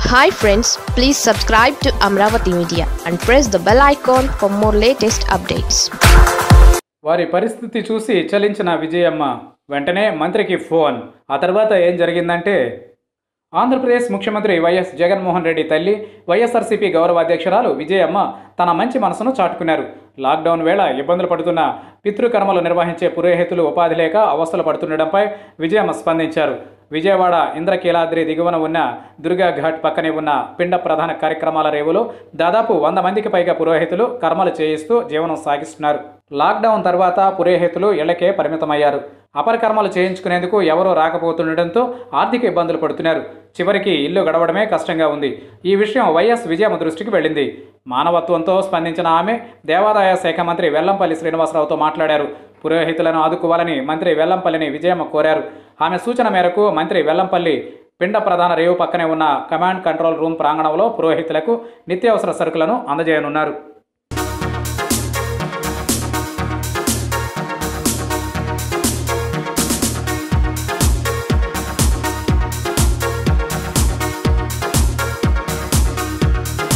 hi friends please subscribe to Amaravati media and press the bell icon for more latest updates వారి పరిస్థితి చూసి చలించిన విజయమ్మ వెంటనే మంత్రికి ఫోన్ ఆ తర్వాత ఏం జరిగిందంటే ఆంధ్రప్రదేశ్ ముఖ్యమంత్రి వైఎస్ జగన్మోహన్ రెడ్డి తల్లి వైఎస్ఆర్సీపీ గౌరవ అధ్యక్షురాలు విజయమ్మ తన మంచి మనసును చాటుకున్నారు లాక్డౌన్ వేళ ఇబ్బందులు పడుతున్న పితృకర్మలు నిర్వహించే పురోహితులు ఉపాధి లేక అవస్థలు పడుతుండడంపై విజయమ్మ స్పందించారు విజయవాడ ఇంద్రకీలాద్రి దిగువన ఉన్న దుర్గా ఘాట్ పక్కనే ఉన్న పిండ ప్రధాన కార్యక్రమాల రేవులో దాదాపు వంద మందికి పైగా పురోహితులు కర్మలు చేయిస్తూ జీవనం సాగిస్తున్నారు లాక్డౌన్ తర్వాత పురోహితులు ఇళ్లకే పరిమితమయ్యారు అపరకర్మలు చేయించుకునేందుకు ఎవరూ రాకపోతుండటంతో ఆర్థిక ఇబ్బందులు పడుతున్నారు చివరికి ఇల్లు గడవడమే కష్టంగా ఉంది ఈ విషయం వైఎస్ విజయమ్మ దృష్టికి వెళ్ళింది మానవత్వంతో స్పందించిన ఆమె దేవాదాయ శాఖ మంత్రి వెల్లంపల్లి శ్రీనివాసరావుతో మాట్లాడారు పురోహితులను ఆదుకోవాలని మంత్రి వెల్లంపల్లిని విజయమ్మ కోరారు ఆమె సూచన మేరకు మంత్రి వెల్లంపల్లి పిండ ప్రధాన రేవు పక్కనే ఉన్న కమాండ్ కంట్రోల్ రూమ్ ప్రాంగణంలో పురోహితులకు నిత్యావసర సరుకులను అందజేయనున్నారు